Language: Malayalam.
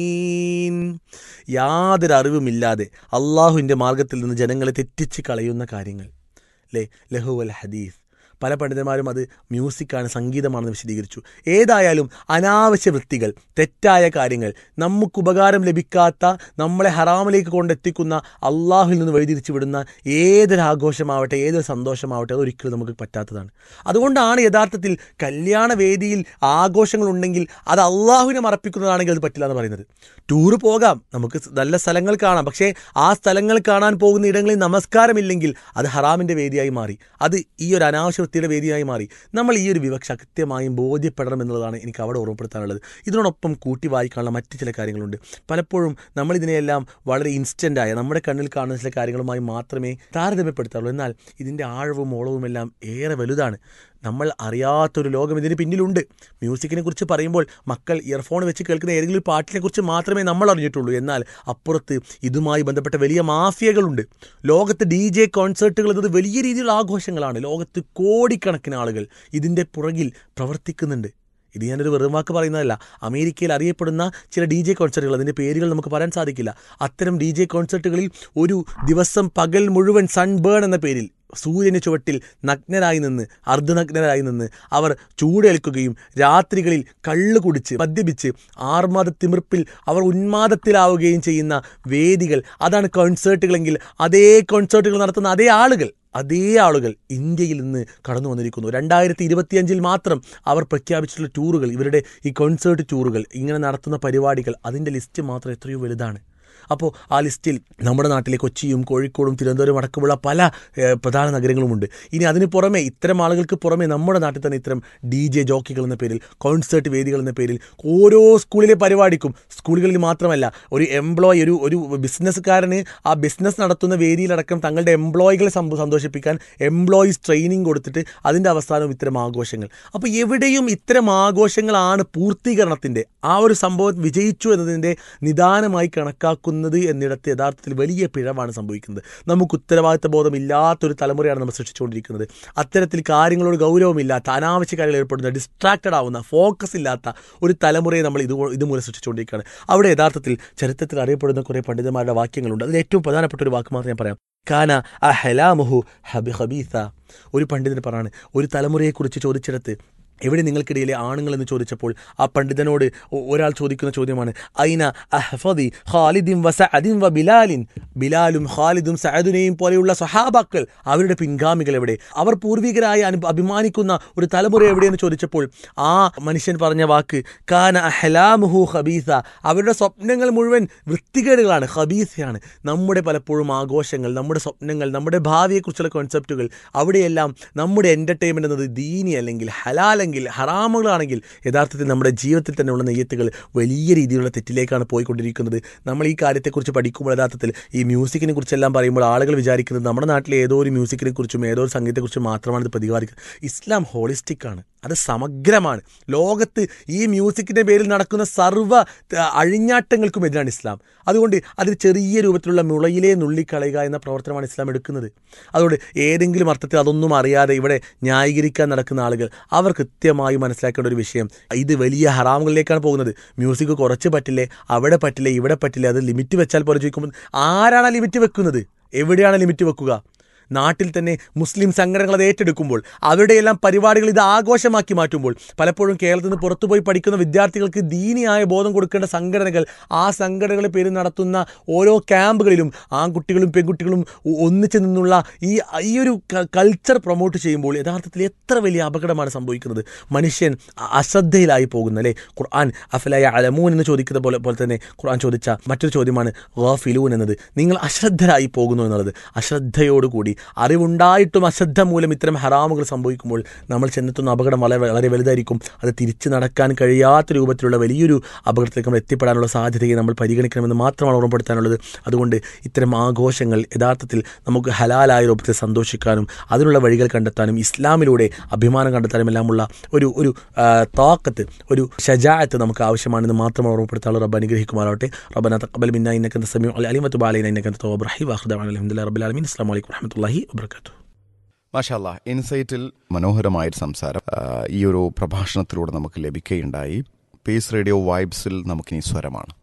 യാതൊരു അറിവുമില്ലാതെ അള്ളാഹുവിൻ്റെ മാർഗത്തിൽ നിന്ന് ജനങ്ങളെ തെറ്റിച്ച് കളയുന്ന കാര്യങ്ങൾ അല്ലേ ലഹു അൽ ഹദീസ് പല പണ്ഡിതന്മാരും അത് മ്യൂസിക്കാണ് സംഗീതമാണെന്ന് വിശദീകരിച്ചു ഏതായാലും അനാവശ്യ വൃത്തികൾ തെറ്റായ കാര്യങ്ങൾ നമുക്ക് ഉപകാരം ലഭിക്കാത്ത നമ്മളെ ഹറാമിലേക്ക് കൊണ്ടെത്തിക്കുന്ന അള്ളാഹുവിൽ നിന്ന് വഴിതിരിച്ചു വിടുന്ന ഏതൊരു ആഘോഷമാവട്ടെ ഏതൊരു സന്തോഷമാവട്ടെ അതൊരിക്കലും നമുക്ക് പറ്റാത്തതാണ് അതുകൊണ്ടാണ് യഥാർത്ഥത്തിൽ കല്യാണ വേദിയിൽ ആഘോഷങ്ങളുണ്ടെങ്കിൽ അത് അള്ളാഹുവിനെ മറപ്പിക്കുന്നതാണെങ്കിൽ അത് പറ്റില്ല എന്ന് പറയുന്നത് ടൂറ് പോകാം നമുക്ക് നല്ല സ്ഥലങ്ങൾ കാണാം പക്ഷേ ആ സ്ഥലങ്ങൾ കാണാൻ പോകുന്ന ഇടങ്ങളിൽ നമസ്കാരമില്ലെങ്കിൽ അത് ഹറാമിൻ്റെ വേദിയായി മാറി അത് ഈ ഒരു അനാവശ്യ വൃത്തിയുടെ വേദിയായി മാറി നമ്മൾ ഈ ഒരു വിവക്ഷ കൃത്യമായും ബോധ്യപ്പെടണം എന്നുള്ളതാണ് എനിക്ക് അവിടെ ഓർമ്മപ്പെടുത്താനുള്ളത് ഇതിനോടൊപ്പം കൂട്ടി വായിക്കാനുള്ള മറ്റ് ചില കാര്യങ്ങളുണ്ട് പലപ്പോഴും നമ്മൾ ഇതിനെയെല്ലാം വളരെ ഇൻസ്റ്റൻ്റായ നമ്മുടെ കണ്ണിൽ കാണുന്ന ചില കാര്യങ്ങളുമായി മാത്രമേ താരതമ്യപ്പെടുത്താറുള്ളൂ എന്നാൽ ഇതിൻ്റെ ആഴവും ഓളവും എല്ലാം ഏറെ വലുതാണ് നമ്മൾ അറിയാത്തൊരു ലോകം ഇതിന് പിന്നിലുണ്ട് മ്യൂസിക്കിനെ കുറിച്ച് പറയുമ്പോൾ മക്കൾ ഇയർഫോൺ വെച്ച് കേൾക്കുന്ന ഏതെങ്കിലും ഒരു പാട്ടിനെ കുറിച്ച് മാത്രമേ നമ്മൾ അറിഞ്ഞിട്ടുള്ളൂ എന്നാൽ അപ്പുറത്ത് ഇതുമായി ബന്ധപ്പെട്ട വലിയ മാഫിയകളുണ്ട് ലോകത്ത് ഡി ജെ കോൺസേർട്ടുകൾ എന്നത് വലിയ രീതിയിലുള്ള ആഘോഷങ്ങളാണ് ലോകത്ത് കോടിക്കണക്കിന് ആളുകൾ ഇതിൻ്റെ പുറകിൽ പ്രവർത്തിക്കുന്നുണ്ട് ഇത് ഞാനൊരു വെറും വാക്ക് പറയുന്നതല്ല അമേരിക്കയിൽ അറിയപ്പെടുന്ന ചില ഡി ജെ കോൺസേർട്ടുകൾ അതിൻ്റെ പേരുകൾ നമുക്ക് പറയാൻ സാധിക്കില്ല അത്തരം ഡി ജെ കോൺസേർട്ടുകളിൽ ഒരു ദിവസം പകൽ മുഴുവൻ സൺബേൺ എന്ന പേരിൽ സൂര്യന് ചുവട്ടിൽ നഗ്നരായി നിന്ന് അർദ്ധനഗ്നരായി നിന്ന് അവർ ചൂടേൽക്കുകയും രാത്രികളിൽ കള്ള് കുടിച്ച് മദ്യപിച്ച് ആർമാദ തിമിർപ്പിൽ അവർ ഉന്മാദത്തിലാവുകയും ചെയ്യുന്ന വേദികൾ അതാണ് കോൺസേർട്ടുകളെങ്കിൽ അതേ കോൺസേർട്ടുകൾ നടത്തുന്ന അതേ ആളുകൾ അതേ ആളുകൾ ഇന്ത്യയിൽ നിന്ന് കടന്നു വന്നിരിക്കുന്നു രണ്ടായിരത്തി ഇരുപത്തിയഞ്ചിൽ മാത്രം അവർ പ്രഖ്യാപിച്ചിട്ടുള്ള ടൂറുകൾ ഇവരുടെ ഈ കോൺസേർട്ട് ടൂറുകൾ ഇങ്ങനെ നടത്തുന്ന പരിപാടികൾ അതിൻ്റെ ലിസ്റ്റ് മാത്രം എത്രയോ വലുതാണ് അപ്പോൾ ആ ലിസ്റ്റിൽ നമ്മുടെ നാട്ടിലെ കൊച്ചിയും കോഴിക്കോടും തിരുവനന്തപുരം അടക്കമുള്ള പല ഏഹ്, പ്രധാന നഗരങ്ങളുമുണ്ട് ഇനി അതിന് പുറമെ ഇത്തരം ആളുകൾക്ക് പുറമെ നമ്മുടെ നാട്ടിൽ തന്നെ ഇത്തരം ഡി ജെ ജോക്കികൾ എന്ന പേരിൽ കോൺസേർട്ട് വേദികൾ എന്ന പേരിൽ ഓരോ സ്കൂളിലെ പരിപാടിക്കും സ്കൂളുകളിൽ മാത്രമല്ല ഒരു എംപ്ലോയി ഒരു ഒരു ബിസിനസ്സുകാരന് ആ ബിസിനസ് നടത്തുന്ന വേദിയിലടക്കം തങ്ങളുടെ എംപ്ലോയികളെ സംഭ സന്തോഷിപ്പിക്കാൻ എംപ്ലോയീസ് ട്രെയിനിങ് കൊടുത്തിട്ട് അതിൻ്റെ അവസാനം ഇത്തരം ആഘോഷങ്ങൾ അപ്പോൾ എവിടെയും ഇത്തരം ആഘോഷങ്ങളാണ് പൂർത്തീകരണത്തിൻ്റെ ആ ഒരു സംഭവം വിജയിച്ചു എന്നതിൻ്റെ നിദാനമായി കണക്കാക്കുന്നത് എന്നിടത്ത് യഥാർത്ഥത്തിൽ വലിയ പിഴവാണ് സംഭവിക്കുന്നത് നമുക്ക് ഉത്തരവാദിത്ത ബോധമില്ലാത്തൊരു തലമുറയാണ് നമ്മൾ സൃഷ്ടിച്ചുകൊണ്ടിരിക്കുന്നത് അത്തരത്തിൽ കാര്യങ്ങളോട് ഗൗരവമില്ലാത്ത അനാവശ്യ കാര്യങ്ങൾ ഏർപ്പെടുന്ന ഡിസ്ട്രാക്റ്റഡ് ആവുന്ന ഫോക്കസ് ഇല്ലാത്ത ഒരു തലമുറയെ നമ്മൾ ഇത് ഇതുമൂലം സൃഷ്ടിച്ചുകൊണ്ടിരിക്കുകയാണ് അവിടെ യഥാർത്ഥത്തിൽ ചരിത്രത്തിൽ അറിയപ്പെടുന്ന കുറേ പണ്ഡിതന്മാരുടെ വാക്യങ്ങളുണ്ട് അതിൽ ഏറ്റവും പ്രധാനപ്പെട്ട ഒരു വാക്ക് മാത്രം ഞാൻ പറയാം കാന അഹലാമുഹു ഹബി ഹബീസ ഒരു പണ്ഡിതന് പറയാണ് ഒരു തലമുറയെക്കുറിച്ച് ചോദിച്ചിടത്ത് എവിടെ നിങ്ങൾക്കിടയിലെ ആണുങ്ങൾ എന്ന് ചോദിച്ചപ്പോൾ ആ പണ്ഡിതനോട് ഒ- ഒരാൾ ചോദിക്കുന്ന ചോദ്യമാണ് ഐന അഹ്ഫദി ഖാലിദിൻ വ സഅദിൻ വ ബിലാലിൻ ബിലാലും ഖാലിദും സഅദിനെയും പോലെയുള്ള സ്വഹാബാക്കൾ അവരുടെ പിൻഗാമികൾ എവിടെ അവർ പൂർവികരായി അനു അഭിമാനിക്കുന്ന ഒരു തലമുറ എവിടെയെന്ന് ചോദിച്ചപ്പോൾ ആ മനുഷ്യൻ പറഞ്ഞ വാക്ക് കാന അഹ്ലാമുഹു ഖബീസ അവരുടെ സ്വപ്നങ്ങൾ മുഴുവൻ വൃത്തികേടുകളാണ് ഖബീസയാണ് നമ്മുടെ പലപ്പോഴും ആഘോഷങ്ങൾ നമ്മുടെ സ്വപ്നങ്ങൾ നമ്മുടെ ഭാവിയെക്കുറിച്ചുള്ള കോൺസെപ്റ്റുകൾ അവിടെയെല്ലാം നമ്മുടെ എൻ്റർടൈൻമെൻ്റ് എന്നത് ദീനി അല്ലെങ്കിൽ ഹലാലെങ്കിൽ ഹറാമുകളാണെങ്കിൽ യഥാർത്ഥത്തിൽ നമ്മുടെ ജീവിതത്തിൽ തന്നെയുള്ള നെയ്യത്തുകൾ വലിയ രീതിയിലുള്ള തെറ്റിലേക്കാണ് പോയിക്കൊണ്ടിരിക്കുന്നത് നമ്മൾ ഈ കാര്യത്തെക്കുറിച്ച് പഠിക്കുമ്പോൾ യഥാർത്ഥത്തിൽ ഈ മ്യൂസിക്കിനെ കുറിച്ചെല്ലാം പറയുമ്പോൾ ആളുകൾ വിചാരിക്കുന്നത് നമ്മുടെ നാട്ടിലെ ഏതോ ഒരു മ്യൂസിക്കിനെ കുറിച്ചും ഏതോ ഒരു സംഗീതത്തെക്കുറിച്ചും മാത്രമാണ് ഇത് പ്രതിപാദിക്കുന്നത് ഇസ്ലാം ഹോളിസ്റ്റിക് ആണ് അത് സമഗ്രമാണ് ലോകത്ത് ഈ മ്യൂസിക്കിൻ്റെ പേരിൽ നടക്കുന്ന സർവ്വ ത- അഴിഞ്ഞാട്ടങ്ങൾക്കും എതിരാണ് ഇസ്ലാം അതുകൊണ്ട് അതിൽ ചെറിയ രൂപത്തിലുള്ള മുളയിലെ നുള്ളിക്കളയുക എന്ന പ്രവർത്തനമാണ് ഇസ്ലാം എടുക്കുന്നത് അതുകൊണ്ട് ഏതെങ്കിലും അർത്ഥത്തിൽ അതൊന്നും അറിയാതെ ഇവിടെ ന്യായീകരിക്കാൻ നടക്കുന്ന ആളുകൾ അവർ കൃത്യമായി മനസ്സിലാക്കേണ്ട ഒരു വിഷയം ഇത് വലിയ ഹറാമുകളിലേക്കാണ് പോകുന്നത് മ്യൂസിക് കുറച്ച് പറ്റില്ലേ അവിടെ പറ്റില്ലേ ഇവിടെ പറ്റില്ലേ അത് ലിമിറ്റ് വെച്ചാൽ പോലെ ചോദിക്കുമ്പോൾ ആരാണ് ആ ലിമിറ്റ് വെക്കുന്നത് എവിടെയാണ് ലിമിറ്റ് വെക്കുക നാട്ടിൽ തന്നെ മുസ്ലിം സംഘടനകൾ അത് ഏറ്റെടുക്കുമ്പോൾ അവരുടെയെല്ലാം പരിപാടികൾ ഇത് ആഘോഷമാക്കി മാറ്റുമ്പോൾ പലപ്പോഴും കേരളത്തിൽ നിന്ന് പുറത്തുപോയി പഠിക്കുന്ന വിദ്യാർത്ഥികൾക്ക് ദീനിയായ ബോധം കൊടുക്കേണ്ട സംഘടനകൾ ആ സംഘടനകളുടെ പേരിൽ നടത്തുന്ന ഓരോ ക്യാമ്പുകളിലും ആൺകുട്ടികളും പെൺകുട്ടികളും ഒ- ഒന്നിച്ചു നിന്നുള്ള ഈ ഈ ഒരു കൾച്ചർ പ്രൊമോട്ട് ചെയ്യുമ്പോൾ യഥാർത്ഥത്തിൽ എത്ര വലിയ അപകടമാണ് സംഭവിക്കുന്നത് മനുഷ്യൻ അ- അശ്രദ്ധയിലായി പോകുന്നു അല്ലേ ഖുർആൻ അഫലായ അലമൂൻ എന്ന് ചോദിക്കുന്ന പോലെ പോലെ തന്നെ ഖുർആൻ ചോദിച്ച മറ്റൊരു ചോദ്യമാണ് ഗാഫിലൂൻ എന്നത് നിങ്ങൾ അശ്രദ്ധരായി പോകുന്നു എന്നുള്ളത് അശ്രദ്ധയോടുകൂടി അറിവുണ്ടായിട്ടും അശ്രദ്ധ മൂലം ഇത്തരം ഹറാമുകൾ സംഭവിക്കുമ്പോൾ നമ്മൾ ചെന്നെത്തുന്ന അപകടം വളരെ വളരെ വലുതായിരിക്കും അത് തിരിച്ചു നടക്കാൻ കഴിയാത്ത രൂപത്തിലുള്ള വലിയൊരു അപകടത്തിലേക്ക് നമ്മൾ എത്തിപ്പെടാനുള്ള സാധ്യതയെ നമ്മൾ പരിഗണിക്കണമെന്ന് മാത്രമാണ് ഓർമ്മപ്പെടുത്താനുള്ളത് അതുകൊണ്ട് ഇത്തരം ആഘോഷങ്ങൾ യഥാർത്ഥത്തിൽ നമുക്ക് ഹലാലായ രൂപത്തിൽ സന്തോഷിക്കാനും അതിനുള്ള വഴികൾ കണ്ടെത്താനും ഇസ്ലാമിലൂടെ അഭിമാനം കണ്ടെത്താനും എല്ലാമുള്ള ഒരു ഒരു ആ, താക്കത്ത് ഒരു ഷജായത്ത് നമുക്ക് ആവശ്യമാണെന്ന് മാത്രം ഓർമ്മപ്പെടുത്താനുള്ള റബ്ബ് അനുഗ്രഹിക്കുമാറാവട്ടെ റബ്ബന തഖബൽ മിന്ന ഇന്നക അൻത സമീഉ അലീം വതുബ് അലൈന ഇന്നക അൻത തവ്വാബുർ റഹീം വഅഖ്ദു അൽഹംദുലില്ലാഹി റബ്ബിൽ ആലമീൻ അസ്സലാമു അലൈക്കും വറഹ്മത്തുള്ളാഹി വബറകാതുഹു മാഷാല്ല ഇൻസൈറ്റിൽ മനോഹരമായൊരു സംസാരം ആ, ഈ ഒരു പ്രഭാഷണത്തിലൂടെ നമുക്ക് ലഭിക്കുകയുണ്ടായി പീസ് റേഡിയോ വൈബ്സിൽ നമുക്കിനി സ്വരമാണ്